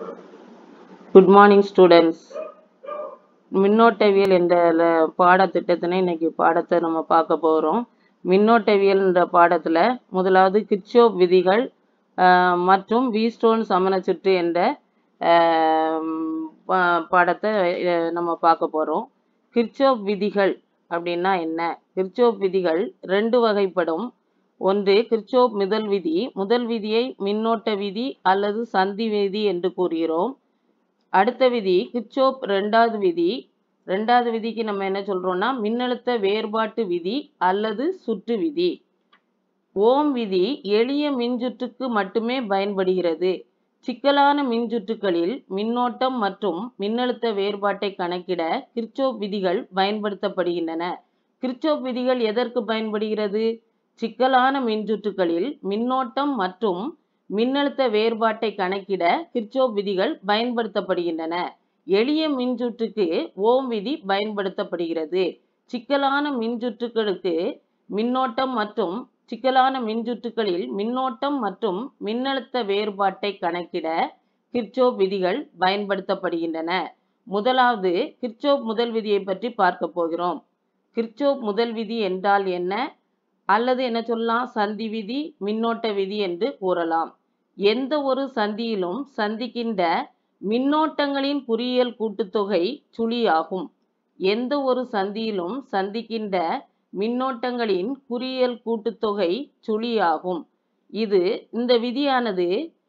good morning students மின்னோட்டவியல் என்ற ல- பாடத்திட்டத்தினை இன்னைக்கு பாடத்தை நம்ம பார்க்க போகிறோம் மின்னோட்டவியல் என்ற பாடத்தில் முதலாவது கிர்ச்சோப் விதிகள் ஆஹ், மற்றும் வீஸ்டோன் சமண சுற்று என்ற ஆஹ், பா- பாடத்தை அஹ், நம்ம பார்க்க போகிறோம் கிர்ச்சோப் விதிகள் அப்படின்னா என்ன கிர்ச்சோப் விதிகள் ரெண்டு வகைப்படும் ஒன்று கிர்ச்சோப் முதல் விதி முதல் விதியை மின்னோட்ட விதி அல்லது சந்தி விதி என்று கூறுகிறோம் அடுத்த விதி கிர்ச்சோப் ரெண்டாவது விதி ரெண்டாவது விதிக்கு நம்ம என்ன சொல்றோம்னா மின்னழுத்த வேறுபாட்டு விதி அல்லது சுற்று விதி ஓம் விதி எளிய மின்சுற்றுக்கு மட்டுமே பயன்படுகிறது சிக்கலான மின்சுற்றுகளில் மின்னோட்டம் மற்றும் மின்னழுத்த வேறுபாட்டை கணக்கிட கிர்ச்சோப் விதிகள் பயன்படுத்தப்படுகின்றன கிர்ச்சோப் விதிகள் எதற்கு பயன்படுகிறது சிக்கலான மின்சுற்றுகளில் மின்னோட்டம் மற்றும் மின்னழுத்த வேறுபாட்டை கணக்கிட கிர்ச்சோப் விதிகள் பயன்படுத்தப்படுகின்றன எளிய மின்சுற்றுக்கு ஓம் விதி பயன்படுத்தப்படுகிறது சிக்கலான மின்சுற்றுகளுக்கு மின்னோட்டம் மற்றும் சிக்கலான மின்சுற்றுகளில் மின்னோட்டம் மற்றும் மின்னழுத்த வேறுபாட்டை கணக்கிட கிர்ச்சோப் விதிகள் பயன்படுத்தப்படுகின்றன முதலாவது கிர்ச்சோப் முதல் விதியை பற்றி பார்க்க போகிறோம் கிர்ச்சோப் முதல் விதி என்றால் என்ன அல்லது என்ன சொல்லலாம் சந்தி விதி மின்னோட்ட விதி என்று கூறலாம் எந்த ஒரு சந்தியிலும் சந்திக்கின்ற மின்னோட்டங்களின் குறியியல் கூட்டுத்தொகை சுழியாகும் எந்த ஒரு சந்தியிலும் சந்திக்கின்ற மின்னோட்டங்களின் குறியியல் கூட்டுத்தொகை சுழியாகும் இது இந்த விதியானது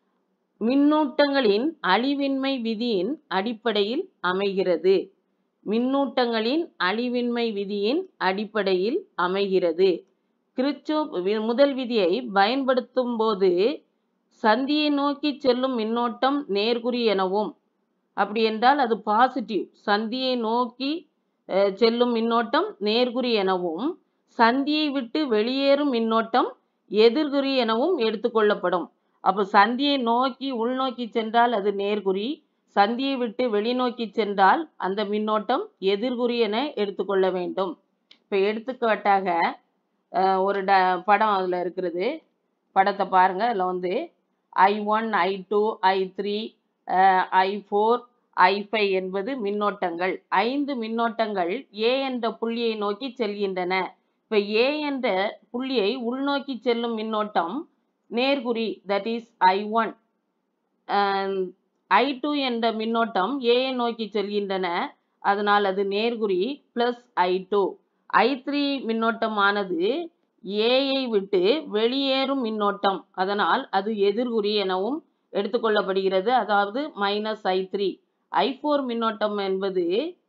மின்னூட்டங்களின் அழிவின்மை விதியின் அடிப்படையில் அமைகிறது மின்னூட்டங்களின் அழிவின்மை விதியின் அடிப்படையில் அமைகிறது கிரிச்சோப் வி- முதல் விதியை பயன்படுத்தும் போது சந்தியை நோக்கி செல்லும் மின்னோட்டம் நேர்குறி எனவும் அப்படி என்றால் அது பாசிட்டிவ் சந்தியை நோக்கி அஹ், செல்லும் மின்னோட்டம் நேர்குறி எனவும் சந்தியை விட்டு வெளியேறும் மின்னோட்டம் எதிர்குறி எனவும் எடுத்துக்கொள்ளப்படும் அப்போ சந்தியை நோக்கி உள்நோக்கி சென்றால் அது நேர்குறி சந்தியை விட்டு வெளிநோக்கி சென்றால் அந்த மின்னோட்டம் எதிர்குறி என எடுத்துக்கொள்ள வேண்டும் இப்போ எடுத்துக்காட்டாக அஹ், ஒரு ட படம் அதில் இருக்கிறது படத்தை பாருங்க அதில் வந்து I one I two I three I four I five என்பது மின்னோட்டங்கள் ஐந்து மின்னோட்டங்கள் ஏ என்ற புள்ளியை நோக்கி செல்கின்றன இப்போ ஏ என்ற புள்ளியை உள்நோக்கி செல்லும் மின்னோட்டம் நேர்குறி that is I one I two என்ற மின்னோட்டம் ஏயை நோக்கி செல்கின்றன அதனால் அது நேர்குறி plus I two I three மின்னோட்டமானது ஏயை விட்டு வெளியேறும் மின்னோட்டம் அதனால் அது எதிர்குறி எனவும் எடுத்துக்கொள்ளப்படுகிறது அதாவது minus I three I four மின்னோட்டம் என்பது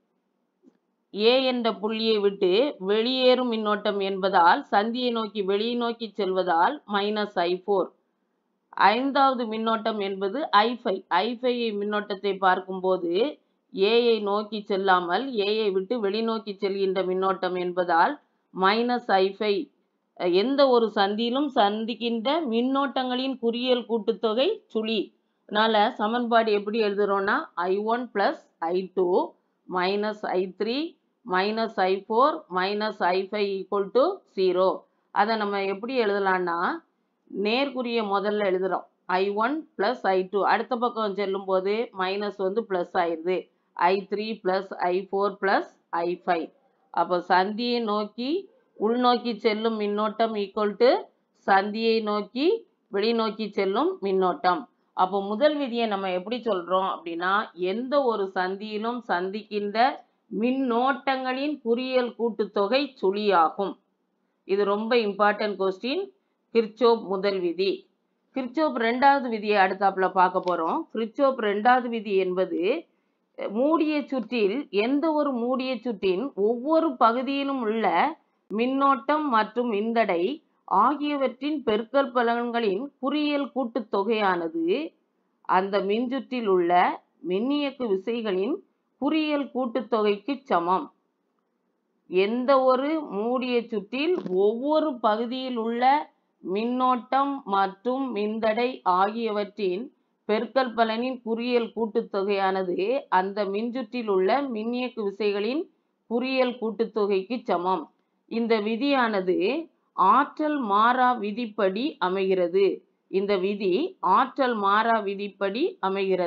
ஏ என்ற புள்ளியை விட்டு வெளியேறும் மின்னோட்டம் என்பதால் சந்தியை நோக்கி வெளியே நோக்கி செல்வதால் மைனஸ் ஐ ஃபோர் ஐந்தாவது மின்னோட்டம் என்பது ஐ ஃபைவ் ஐ ஃபைவ் மின்னோட்டத்தை பார்க்கும்போது ஏயை நோக்கி செல்லாமல் ஏயை விட்டு வெளிநோக்கி செல்கின்ற மின்னோட்டம் என்பதால் மைனஸ் ஐ ஃபைவ் எந்த ஒரு சந்தியிலும் சந்திக்கின்ற மின்னோட்டங்களின் குறியியல் கூட்டுத்தொகை சுழி அதனால சமன்பாடு எப்படி எழுதுறோம்னா I one plus I two minus I three minus I four minus I five equal to zero அதை நம்ம எப்படி எழுதலாம்னா நேர்குறிய முதல்ல எழுதுறோம் I one plus I two அடுத்த பக்கம் செல்லும்போது மைனஸ் வந்து ப்ளஸ் ஆயிடுது I three plus I four plus I five அப்போ சந்தியை நோக்கி உள்நோக்கி செல்லும் மின்னோட்டம் ஈக்குவல் டு சந்தியை நோக்கி வெளிநோக்கி செல்லும் மின்னோட்டம் அப்போ முதல் விதியை நம்ம எப்படி சொல்றோம் அப்படின்னா எந்த ஒரு சந்தியிலும் சந்திக்கின்ற மின்னோட்டங்களின் குறியியல் கூட்டுத்தொகை சுழியாகும் இது ரொம்ப இம்பார்ட்டன்ட் கொஸ்டின் கிர்ச்சோப் முதல் விதி கிர்ச்சோப் ரெண்டாவது விதியை அடுத்தாப்புல பார்க்க போறோம் கிர்ச்சோப் ரெண்டாவது விதி என்பது அஹ், மூடிய சுற்றில் எந்த ஒரு மூடிய சுற்றின் ஒவ்வொரு பகுதியிலும் உள்ள மின்னோட்டம் மற்றும் மின்தடை ஆகியவற்றின் பெருக்கல் பலன்களின் குறியியல் கூட்டுத்தொகையானது அந்த மின்சுற்றில் உள்ள மின்னியக்கு விசைகளின் குறியியல் கூட்டுத்தொகைக்கு சமம் எந்த ஒரு மூடிய சுற்றில் ஒவ்வொரு பகுதியில் உள்ள மின்னோட்டம் மற்றும் மின்தடை ஆகியவற்றின் பெருக்கல் பலனின் குறியியல் கூட்டுத்தொகையானது அந்த மின்சுற்றில் உள்ள மின்னியக்கு விசைகளின் குறியியல் கூட்டுத்தொகைக்கு சமம் இந்த விதியானது ஆற்றல் மாறா விதிப்படி அமைகிறது இந்த விதி ஆற்றல் மாறா விதிப்படி அமைகிறது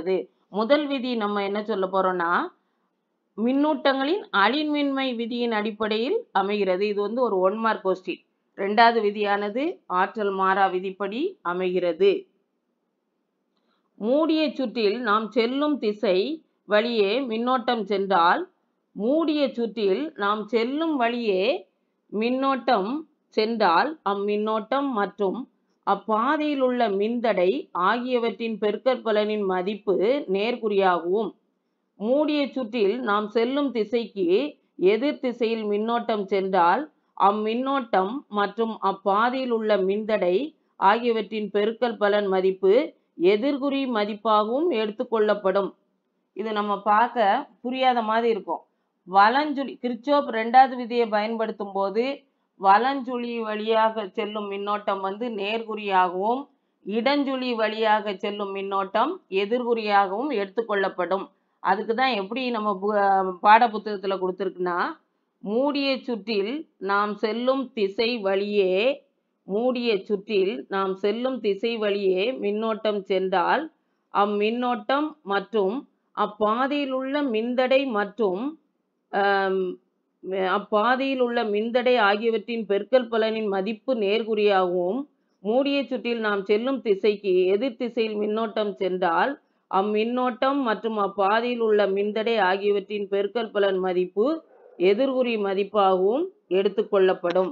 முதல் விதி நம்ம என்ன சொல்ல போறோம்னா மின்னூட்டங்களின் அழின்மின்மை விதியின் அடிப்படையில் அமைகிறது இது வந்து ஒரு ஒன் மார்க் கொஸ்டின் ரெண்டாவது விதியானது ஆற்றல் மாறா விதிப்படி அமைகிறது மூடிய சுற்றில் நாம் செல்லும் திசை வழியே மின்னோட்டம் சென்றால் மூடிய சுற்றில் நாம் செல்லும் வழியே மின்னோட்டம் சென்றால் அம்மின்னோட்டம் மற்றும் அப்பாதையில் உள்ள மின்தடை ஆகியவற்றின் பெருக்கற்பலனின் மதிப்பு நேர்குறியாகவும் மூடிய சுற்றில் நாம் செல்லும் திசைக்கு எதிர் திசையில் மின்னோட்டம் சென்றால் அம்மின்னோட்டம் மற்றும் அப்பாதையில் உள்ள மின்தடை ஆகியவற்றின் பெருக்கல் பலன் மதிப்பு எதிர்குறி மதிப்பாகவும் எடுத்துக்கொள்ளப்படும் இது நம்ம பார்க்க புரியாத மாதிரி இருக்கும் வலஞ்சுழி கிறிச்சோப் ரெண்டாவது விதியை பயன்படுத்தும் போது வலஞ்சுழி வழியாக செல்லும் மின்னோட்டம் வந்து நேர்குறியாகவும் இடஞ்சுழி வழியாக செல்லும் மின்னோட்டம் எதிர்குறியாகவும் எடுத்துக்கொள்ளப்படும் அதுக்கு தான் எப்படி நம்ம பு- பாட புத்தகத்தில் கொடுத்துருக்குன்னா மூடிய சுற்றில் நாம் செல்லும் திசை வழியே மூடிய சுற்றில் நாம் செல்லும் திசை வழியே மின்னோட்டம் சென்றால் அம்மின்னோட்டம் மற்றும் அப்பாதையில் உள்ள மின்தடை மற்றும் ஆம், அப்பாதையில் உள்ள மின்தடை ஆகியவற்றின் பெருக்கல் பலனின் மதிப்பு நேர்குறியாகவும் மூடிய சுற்றில் நாம் செல்லும் திசைக்கு எதிர் திசையில் மின்னோட்டம் சென்றால் அம்மின்னோட்டம் மற்றும் அப்பாதையில் உள்ள மின்தடை ஆகியவற்றின் பெருக்கல் பலன் மதிப்பு எதிர்குறி மதிப்பாகவும் எடுத்துக்கொள்ளப்படும்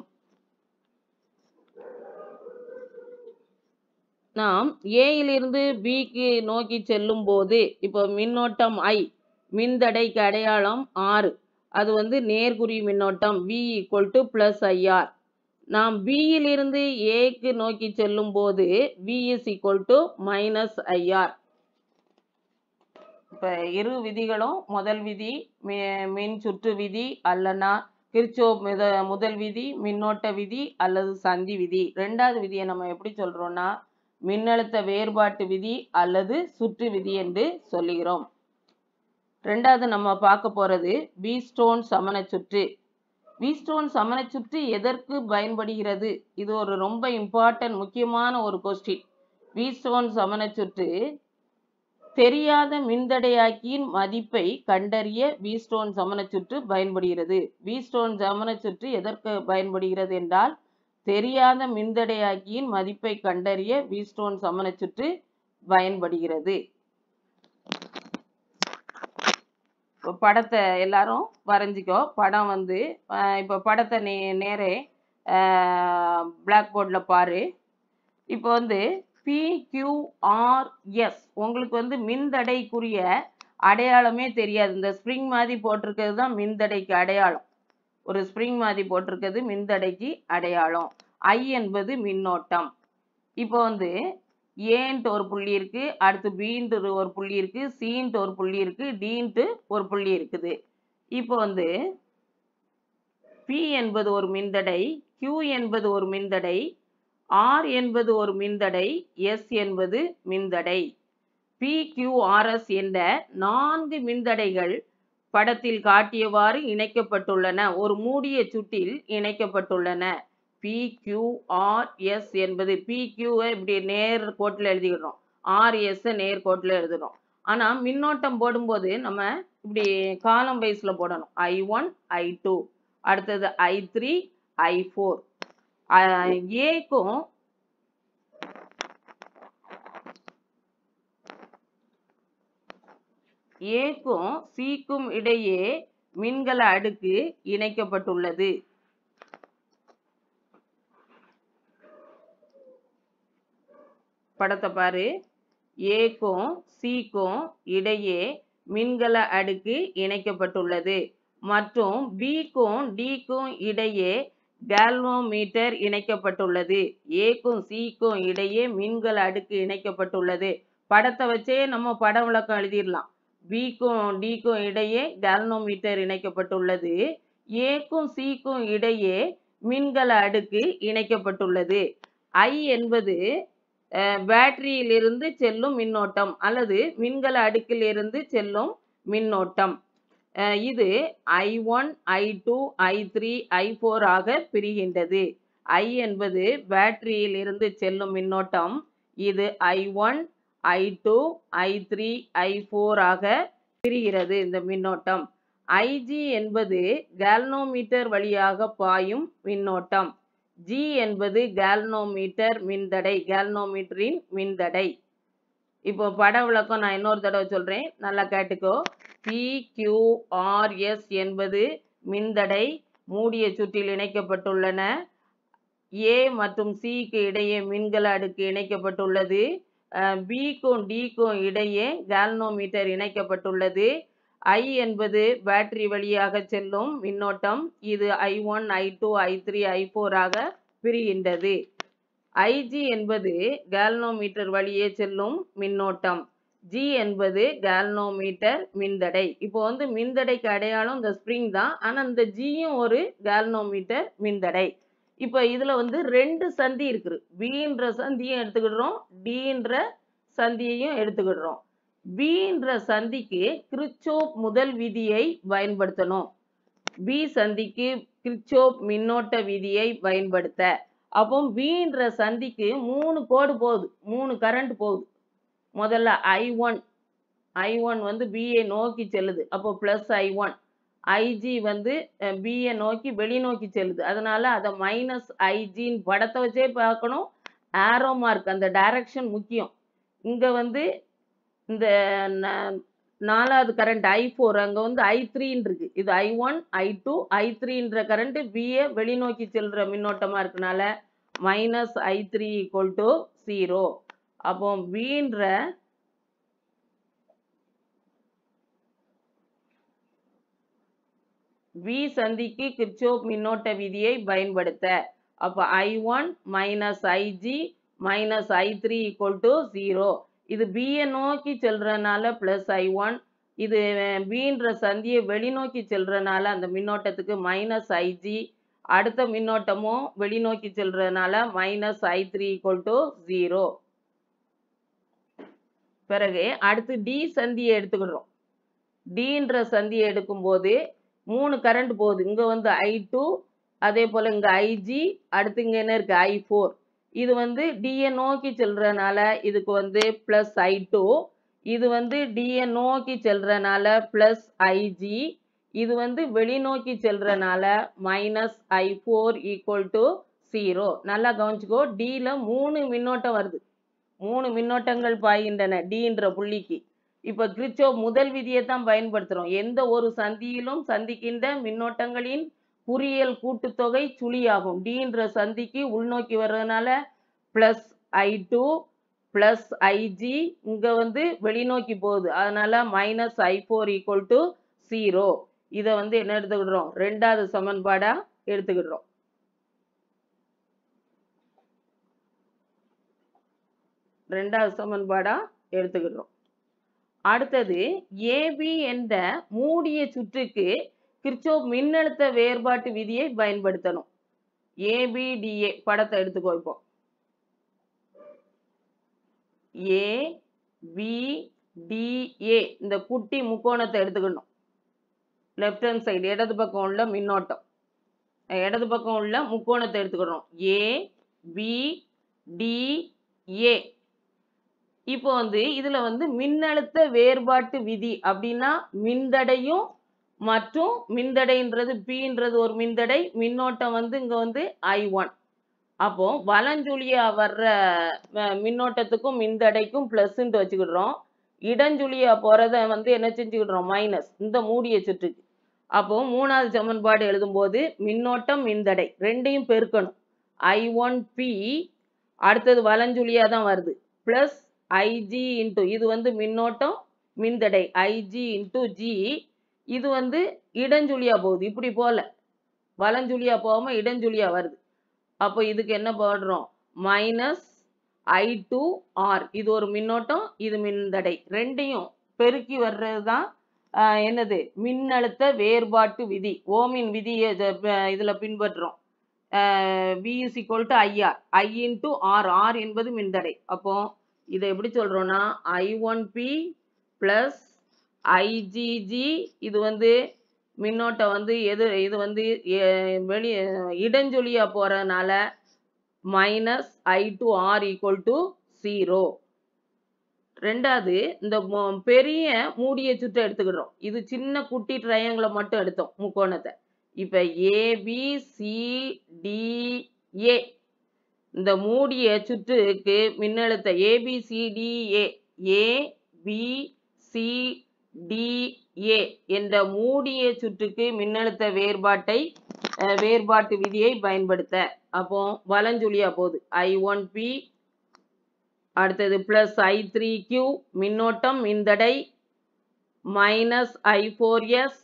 நாம் ஏயிலிருந்து பிக்கு நோக்கி செல்லும் போது இப்போ மின்னோட்டம் ஐ மின்தடைக்கு அடையாளம் ஆறு அது வந்து நேர்குறி மின்னோட்டம் V equal to plus IR நாம் பியிலிருந்து ஏக்கு நோக்கி செல்லும் போது V is equal to minus IR இப்போ இரு விதிகளும் முதல் விதி மி- மின் சுற்று விதி அல்லனா கிர்ச்சோப் மித முதல் விதி மின்னோட்ட விதி அல்லது சந்தி விதி ரெண்டாவது விதியை நம்ம எப்படி சொல்றோம்னா மின்னழுத்த வேறுபாட்டு விதி அல்லது சுற்று விதி என்று சொல்லுகிறோம் ரெண்டாவது நம்ம பார்க்க போறது வீஸ்டோன் சமண சுற்று வீஸ்டோன் சமண சுற்று எதற்கு பயன்படுகிறது இது ஒரு ரொம்ப இம்பார்ட்டன்ட் முக்கியமான ஒரு கொஸ்டின் வீஸ்டோன் சமண சுற்று தெரியாத மின்தடையாக்கியின் மதிப்பை கண்டறிய வீஸ்டோன் சமண சுற்று பயன்படுகிறது வீஸ்டோன் சமண சுற்று எதற்கு பயன்படுகிறது என்றால் தெரியாத மின்தடையாக்கியின் மதிப்பை கண்டறிய வீஸ்டோன் சமண சுற்று பயன்படுகிறது இப்போ படத்தை எல்லாரும் வரைஞ்சிக்கோ படம் வந்து அஹ் இப்போ படத்தை நீ நேரே பிளாக் போர்டில் பாரு இப்போ வந்து பிக்யூஆர்எஸ் உங்களுக்கு வந்து மின்தடைக்குரிய அடையாளமே தெரியாது இந்த ஸ்ப்ரிங் மாதிரி போட்டிருக்கிறது தான் மின்தடைக்கு அடையாளம் ஒரு ஸ்ப்ரிங் மாதிரி போட்டிருக்கிறது மின்தடைக்கு அடையாளம் ஐ என்பது மின்னோட்டம் இப்போ வந்து ஏன்ட்டு ஒரு புள்ளி இருக்கு அடுத்து பீன்ட்டு ஒரு புள்ளி இருக்கு சீன்ட்டு ஒரு புள்ளி இருக்கு டீன்ட்டு ஒரு புள்ளி இருக்குது இப்போ வந்து பி என்பது ஒரு மின்தடை Q என்பது ஒரு மின்தடை R என்பது ஒரு மின்தடை S என்பது மின்தடை PQRS என்ற நான்கு மின்தடைகள் படத்தில் காட்டியவாறு இணைக்கப்பட்டுள்ளன ஒரு மூடிய சுட்டில் இணைக்கப்பட்டுள்ளன PQRS என்பது PQ -ஐ இப்படி நேர் கோட்டில் எழுதிக்கிறோம் RS -ஐ நேர் கோட்டில் எழுதுறோம் ஆனா மின்னோட்டம் போடும்போது நம்ம இப்படி காலம் வைஸ்ல போடணும் ஐ ஒன் ஐ டூ அடுத்தது ஐ த்ரீ ஐ ஃபோர் ஏக்கும் ஏக்கும் சிக்கும் இடையே மின்கல அடுக்கு இணைக்கப்பட்டுள்ளது படத்தை பாரு ஏக்கும் சிக்கும் இடையே மின்கல அடுக்கு இணைக்கப்பட்டுள்ளது மற்றும் பிக்கும் டிக்கும் இடையே கால்வோமீட்டர் இணைக்கப்பட்டுள்ளது ஏக்கும் சிக்கும் இடையே மின்கல அடுக்கு இணைக்கப்பட்டுள்ளது படத்தை வச்சே நம்ம படம் விளக்கம் எழுதிடலாம் பிக்கும் டிக்கும் இடையே கால்னோமீட்டர் இணைக்கப்பட்டுள்ளது ஏக்கும் சிக்கும் இடையே மின்கல அடுக்கு இணைக்கப்பட்டுள்ளது ஐ என்பது அஹ், பேட்டரியிலிருந்து செல்லும் மின்னோட்டம் அல்லது மின்கல அடுக்கிலிருந்து செல்லும் மின்னோட்டம் அஹ், இது I one I two I three I four ஆக பிரிகின்றது ஐ என்பது பேட்டரியில் இருந்து செல்லும் மின்னோட்டம் இது I one I two I three I four ஆக பிரிகிறது இந்த மின்னோட்டம் ஐஜி என்பது கேல்னோமீட்டர் வழியாக பாயும் மின்னோட்டம் ஜி என்பது கேல்னோமீட்டர் மின்தடை கேல்னோமீட்டரின் மின்தடை இப்போ பட விளக்கம் நான் இன்னொரு தடவை சொல்றேன் நல்லா கேட்டுக்கோ பி கியூ ஆர் எஸ் என்பது மின்தடை மூடிய சுற்றில் இணைக்கப்பட்டுள்ளன ஏ மற்றும் சிக்கு இடையே மின்கல அடுக்கு இணைக்கப்பட்டுள்ளது பிக்கும் டிக்கும் இடையே கேல்னோமீட்டர் இணைக்கப்பட்டுள்ளது ஐ என்பது பேட்டரி வழியாக செல்லும் மின்னோட்டம் இது I one I two I three I ஆக பிரிகின்றது ஐஜி என்பது கேல்னோமீட்டர் வழியே செல்லும் மின்னோட்டம் ஜி என்பது கேல்னோமீட்டர் மின்தடை இப்போ வந்து மின்தடைக்கு அடையாளம் இந்த ஸ்ப்ரிங் தான் ஆனால் இந்த ஜியும் ஒரு கேல்னோமீட்டர் மின்தடை இப்போ இதில் வந்து ரெண்டு சந்தி இருக்குது பின்ற சந்தியும் எடுத்துக்கிடுறோம் டின்ற சந்தியையும் எடுத்துக்கிடுறோம் பின்ற சந்திக்கு கிரிச்சோப் முதல் விதியை பயன்படுத்தணும் பி சந்திக்கு கிரிச்சோப் மின்னோட்ட விதியை பயன்படுத்த அப்போ பின்ற சந்திக்கு மூணு கோடு போகுது மூணு கரண்ட் போகுது முதல்ல ஐ ஒன் ஐ ஒன் வந்து பிஏ நோக்கி செல்லுது அப்போ ப்ளஸ் ஐ ஒன் ஐஜி வந்து பிஏ நோக்கி வெளிநோக்கி செல்லுது அதனால அதை மைனஸ் ஐஜின்னு படத்தை வச்சே பார்க்கணும் ஆரோ மார்க் அந்த டைரக்ஷன் முக்கியம் இங்கே வந்து இந்த ந- நாலாவது கரண்ட் ஐ ஃபோர் அங்கே வந்து ஐ த்ரீன்னு இருக்கு இது I one I two I த்ரீன்ற கரண்ட் பிஏ வெளிநோக்கி செல்ற மின்னோட்டமாக இருக்கனால minus I three equal to zero அப்போ பின்ற வி சந்திக்கு கிர்ச்சோப் மின்னோட்ட விதியை பயன்படுத்த அப்போ I one minus IG minus I three equal to zero இது பியை நோக்கி செல்றதுனால ப்ளஸ் ஐ ஒன் இது பின்ற சந்தியை வெளிநோக்கி செல்றதுனால அந்த மின்னோட்டத்துக்கு மைனஸ் ஐஜி அடுத்த மின்னோட்டமும் வெளிநோக்கி செல்றதுனால minus I three equal to zero பிறகு அடுத்து டி சந்தியை எடுத்துக்கிடுறோம் டீன்ற சந்தியை எடுக்கும்போது மூணு கரண்ட் போகுது இங்கே வந்து ஐ டூ அதே போல் இங்கே ஐஜி அடுத்து இங்கே என்ன இருக்குது ஐ ஃபோர் இது வந்து டிஏ நோக்கி செல்றதுனால இதுக்கு வந்து ப்ளஸ் ஐ டூ இது வந்து டிஏ நோக்கி செல்றதுனால ப்ளஸ் ஐஜி இது வந்து வெளிநோக்கி செல்றதுனால minus I four equal to zero நல்லா கவனிச்சுக்கோ டியில் மூணு மின்னோட்டம் வருது மூணு மின்னோட்டங்கள் பாய்கின்றன டின்ற புள்ளிக்கு இப்போ கிரிச்சோ முதல் விதியை தான் பயன்படுத்துகிறோம் எந்த ஒரு சந்தியிலும் சந்திக்கின்ற மின்னோட்டங்களின் குறியல் கூட்டுத்தொகை சுழியாகும் டின்ற சந்திக்கு உள்நோக்கி வர்றதுனால plus I two plus IG இங்கே வந்து வெளிநோக்கி போகுது அதனால minus I four equal to zero இதை வந்து என்ன எடுத்துக்கிடுறோம் ரெண்டாவது சமன்பாடாக எடுத்துக்கிடுறோம் ரெண்டாவது சமன்பாடா எடுத்துக்கிடுறோம் அடுத்தது ஏபி என்ற மூடிய சுற்றுக்கு கிர்ச்சோப் மின்னழுத்த வேறுபாட்டு விதியை பயன்படுத்தணும் ஏபிடிஏ படத்தை எடுத்துக்கோ இப்போ ஏ பி டிஏ இந்த குட்டி முக்கோணத்தை எடுத்துக்கணும் லெஃப்ட் ஹேண்ட் சைடு இடது பக்கம் உள்ள மின்னோட்டம் அஹ் இடது பக்கம் உள்ள முக்கோணத்தை எடுத்துக்கணும் ஏ பி டி ஏ இப்போ வந்து இதுல வந்து மின்னழுத்த வேறுபாட்டு விதி அப்படின்னா மின்தடையும் மற்றும் மின்தடைன்றது பின்றது ஒரு மின்தடை மின்னோட்டம் வந்து இங்க வந்து ஐ ஒன் அப்போ வலஞ்சுழியா வர்ற அஹ், மின்னோட்டத்துக்கும் மின்தடைக்கும் ப்ளஸ்ன்ட்டு வச்சுக்கிடுறோம் இடஞ்சுழியா போறத வந்து என்ன செஞ்சுக்கிடுறோம் மைனஸ் இந்த மூடிய சுற்றுக்கு அப்போ மூணாவது சமன்பாடு எழுதும்போது மின்னோட்டம் மின்தடை ரெண்டையும் பெருக்கணும் ஐ ஒன் பி அடுத்தது வலஞ்சுழியா தான் வருது ப்ளஸ் ஐஜி இன்ட்டு இது வந்து மின்னோட்டம் மின்தடை ஐஜி இன்ட்டு ஜி இது வந்து இடஞ்சுழியா போகுது இப்படி போல வலஞ்சுழியா போகாம இடஞ்சுழியா வருது அப்போ இதுக்கு என்ன போடுறோம் மைனஸ் ஐ டு ஆர் இது ஒரு மின்னோட்டம் இது மின்தடை ரெண்டையும் பெருக்கி வர்றது தான் என்னது மின்னழுத்த வேறுபாட்டு விதி ஓமின் விதியை இத- ப- இதுல பின்பற்றுறோம் V is equal to IR I into R R என்பது மின்தடை அப்போ இதை எப்படி சொல்றோம்னா I one P plus IGG இது வந்து மின்னோட்டம் வந்து எது இது வந்து எ- வெளி இடஞ்சொலியா போறதுனால minus I two R equal to zero ரெண்டாவது இந்த மொ- பெரிய மூடிய சுற்றை எடுத்துக்கிடுறோம் இது சின்ன குட்டி ட்ரையாங்கிளை மட்டும் எடுத்தோம் முக்கோணத்தை இப்ப ஏபிசிடிஏ இந்த மூடிய சுற்றுக்கு மின்னழுத்த ஏபிசிடிஏ ஏபிசிடிஏ என்ற மூடிய சுற்றுக்கு மின்னழுத்த வேறுபாட்டை அஹ், வேறுபாட்டு விதியை பயன்படுத்த அப்போ வலஞ்சுழியா போகுது ஐ ஒன் பி அடுத்தது பிளஸ் ஐ த்ரீ கியூ மின்னோட்டம் மின்தடை மைனஸ் ஐ ஃபோர் எஸ்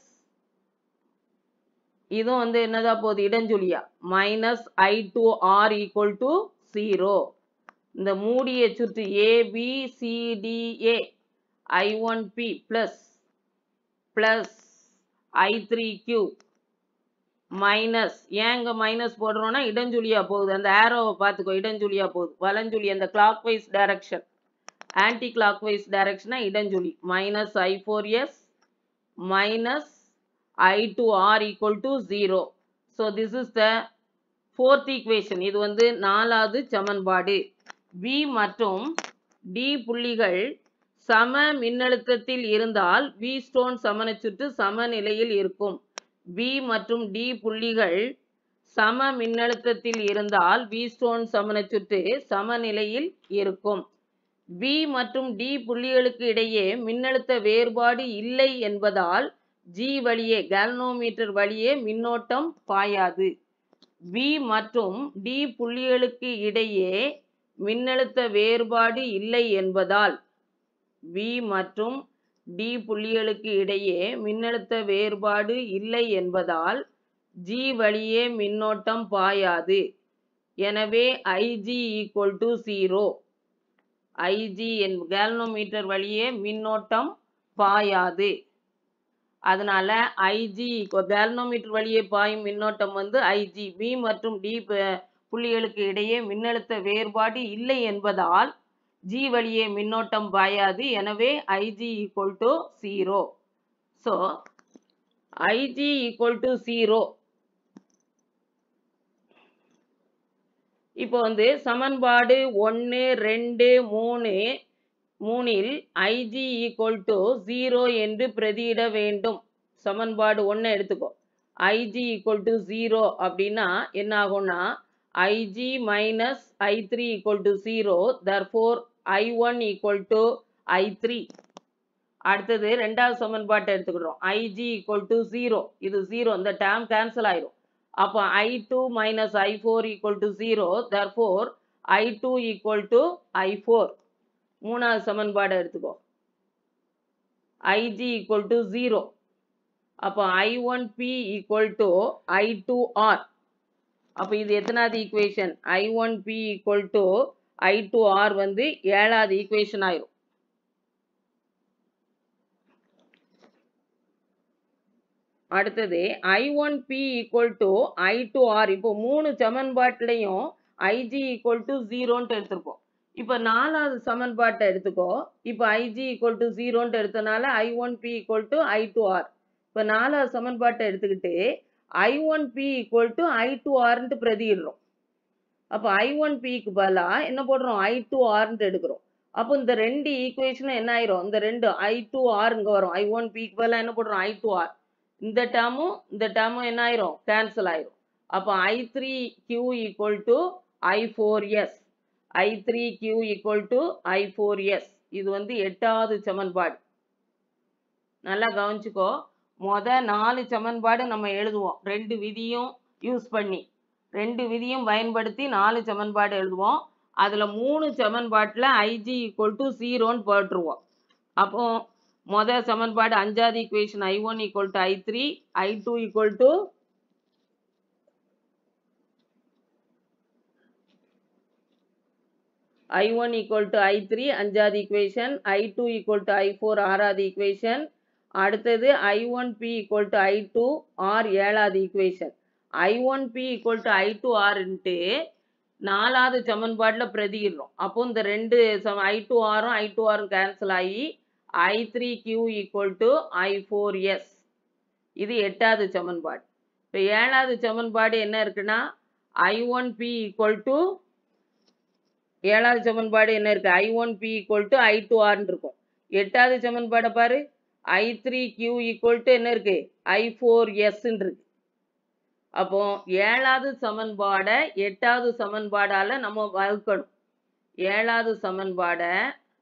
இதுவும் வந்து என்னதா போகுது இடஞ்சுழியா minus I two R equal to zero இந்த மூடிய சுற்று ABCDA I one P plus plus I three Q minus ஏன் இங்க மைனஸ் போடுறோம்னா இடஞ்சுழியா போகுது அந்த ஆரோவை பார்த்துக்கோ இடஞ்சுழியா போகுது வலஞ்சுழி அந்த clockwise direction anticlockwise டைரக்ஷனா இடஞ்சுழி minus I four S minus I two R equal to zero so this is the fourth equation இது வந்து நாலாவது சமன்பாடு பி மற்றும் டி புள்ளிகள் சம மின்னழுத்தத்தில் இருந்தால் வி ஸ்டோன் சமனச்சுற்று சமநிலையில் இருக்கும் பி மற்றும் டி புள்ளிகள் சம மின்னழுத்தத்தில் இருந்தால் வி ஸ்டோன் சமனச்சுற்று சமநிலையில் இருக்கும் பி மற்றும் டி புள்ளிகளுக்கு இடையே மின்னழுத்த வேறுபாடு இல்லை என்பதால் ஜி வழியே கேல்னோமீட்டர் வழியே மின்னோட்டம் பாயாது பி மற்றும் டி புள்ளிகளுக்கு இடையே மின்னழுத்த வேறுபாடு இல்லை என்பதால் பி மற்றும் டி புள்ளிகளுக்கு இடையே மின்னழுத்த வேறுபாடு இல்லை என்பதால் ஜி வழியே மின்னோட்டம் பாயாது எனவே IG equal to zero IG என் கேல்னோமீட்டர் வழியே மின்னோட்டம் பாயாது அதனால ஐஜி கேல்னோமீட்டர் வழியே பாயும் மின்னோட்டம் வந்து ஐஜி பி மற்றும் டி புள்ளிகளுக்கு இடையே மின்னழுத்த வேறுபாடு இல்லை என்பதால் ஜி வழியே மின்னோட்டம் பாயாது எனவே IG equal to zero so IG equal to zero இப்போ வந்து சமன்பாடு ஒன்று ரெண்டு மூணு மூணில் ஐஜி ஈக்குவல் டு ஜீரோ என்று பிரதியிட வேண்டும் சமன்பாடு ஒன்றை எடுத்துக்கோ ஐஜி ஈக்குவல் டு ஜீரோ அப்படின்னா என்ன ஆகும்னா IG minus I three equal to zero therefore I one equal to I three அடுத்தது ரெண்டாவது சமன்பாட்டை எடுத்துக்கிறோம் ஐஜி ஈக்குவல் டு ஜீரோ இது ஜீரோ இந்த டேம் கேன்சல் ஆயிரும் அப்போ I two minus I four equal to zero therefore I two equal to I four மூணாவது சமன்பாடு எடுத்துக்கோ ஐஜி ஈக்குவல் டு ஜீரோ அப்போ I one P equal to I two R அப்போ இது எத்தனாவது equation I one P equal to I two R வந்து ஏழாவது equation ஆயிரும் அடுத்தது I one P equal to I two R இப்போ மூணு சமன்பாட்டிலையும் ஐஜி ஈக்குவல் டு ஜீரோன்ட்டு எடுத்திருப்போம் இப்போ நாலாவது சமன்பாட்டை எடுத்துக்கோ இப்போ ஐஜி ஈக்குவல் டு ஜீரோன்ட்டு எடுத்தனால I one P equal to I two R இப்போ நாலாவது சமன்பாட்டை எடுத்துக்கிட்டு I one P equal to I two ஆர்ன்ட்டு பிரதியிடுறோம் அப்போ ஐ ஒன் பிக்கு பதிலாக என்ன போடுறோம் ஐ டூ ஆர்ன்ட்டு எடுக்கிறோம் அப்போ இந்த ரெண்டு ஈக்குவேஷனும் என்ன ஆயிரும் இந்த ரெண்டு ஐ டூ ஆர் இங்கே வரும் ஐ ஒன் பிக்கு பதிலாக என்ன போடுறோம் ஐ டூ ஆர் இந்த டேர்மும் இந்த டேர்மும் என்ன ஆயிரும் கேன்சல் ஆயிரும் அப்போ I three Q equal to I four S I three Q equal to I four S இது வந்து எட்டாவது சமன்பாடு நல்லா கவனிச்சுக்கோ மொத நாலு சமன்பாடு நம்ம எழுதுவோம் ரெண்டு விதியும் யூஸ் பண்ணி ரெண்டு விதியும் பயன்படுத்தி நாலு சமன்பாடு எழுதுவோம் அதில் மூணு சமன்பாட்டில் ஐஜி ஈக்குவல் டு ஜீரோன்னு போட்டுருவோம் அப்போ மொத சமன்பாடு அஞ்சாவது equation I one equal to I three I two equal to I one equal to I three அஞ்சாவது equation I two equal to I four ஆறாவது ஈக்குவேஷன் அடுத்தது I one P equal to I two R ஏழாவது equation I one P equal to I two ஆர்ன்ட்டு நாலாவது சமன்பாட்டில் பிரதியிடுறோம் அப்போ இந்த ரெண்டு சம ஐ டூ ஆரும் ஐ டூ ஆரும் கேன்சல் ஆகி I three Q equal to I four S இது எட்டாவது சமன்பாடு இப்போ ஏழாவது சமன்பாடு என்ன இருக்குன்னா I one P equal to ஏழாவது சமன்பாடு என்ன இருக்கு I one P equal to I two ஆர்னு இருக்கும் எட்டாவது சமன்பாடை பாரு I three Q equal to என்ன இருக்கு ஐ ஃபோர் எஸ்ன்னு இருக்கு அப்போ ஏழாவது சமன்பாடை எட்டாவது சமன்பாடால நம்ம வகுக்கணும் ஏழாவது சமன்பாடை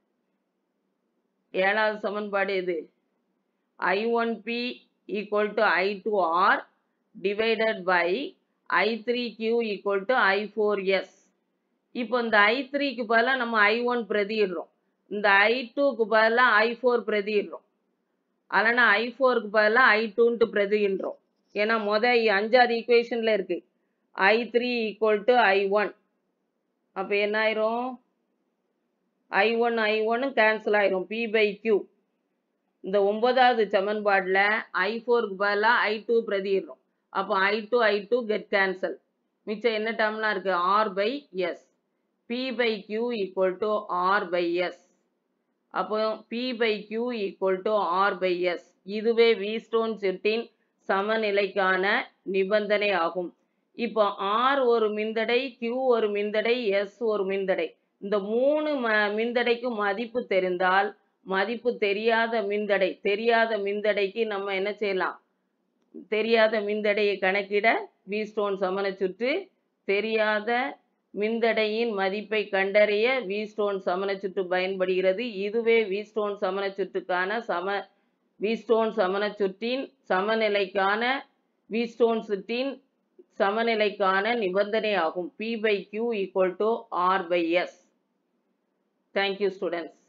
ஏழாவது சமன்பாடு எது I one P equal to I two R divided by I three Q equal to I four S இப்போ இந்த ஐ த்ரீக்கு பதிலாக நம்ம ஐ ஒன் பிரதியிடுறோம் இந்த ஐ டூக்கு பதிலாக ஐ ஃபோர் பிரதியிடுறோம் அதனால் ஐ ஃபோருக்கு பதிலாக ஐ டூன்ட்டு பிரதியிடுறோம் ஏன்னா மொத அஞ்சாவது ஈக்குவேஷனில் இருக்கு I three equal to I one அப்போ என்ன ஆயிரும் ஐ ஒன் ஐ ஒன்னு கேன்சல் ஆயிரும் பி பை கியூ இந்த ஒன்பதாவது சமன்பாடில் ஐ ஃபோருக்கு பதிலாக ஐ டூ பிரதியிடுறோம் அப்போ I two I two get cancel மிச்சம் என்ன டேர்ம்லாம் இருக்கு R by S P by Q equal to R by S அப்போ P by Q equal to R by S இதுவே வீஸ்டோன் செட்டின் சமநிலைக்கான நிபந்தனை ஆகும் இப்போ ஆர் ஒரு மின்தடை கியூ ஒரு மின்தடை எஸ் ஒரு மின்தடை இந்த மூணு ம மின்தடைக்கு மதிப்பு தெரிந்தால் மதிப்பு தெரியாத மின்தடை தெரியாத மின்தடைக்கு நம்ம என்ன செய்யலாம் தெரியாத மின்தடையை கணக்கிட வீஸ்டோன் சமண சுற்று தெரியாத மின்தடையின் மதிப்பை கண்டறிய வீஸ்டோன் சமண சுற்று பயன்படுகிறது இதுவே வீஸ்டோன் சமண சுற்றுக்கான சம வீஸ்டோன் சமண சுற்றின் சமநிலைக்கான வீஸ்டோன் சுற்றின் சமநிலைக்கான நிபந்தனை ஆகும் P by Q equal to R by S thank you students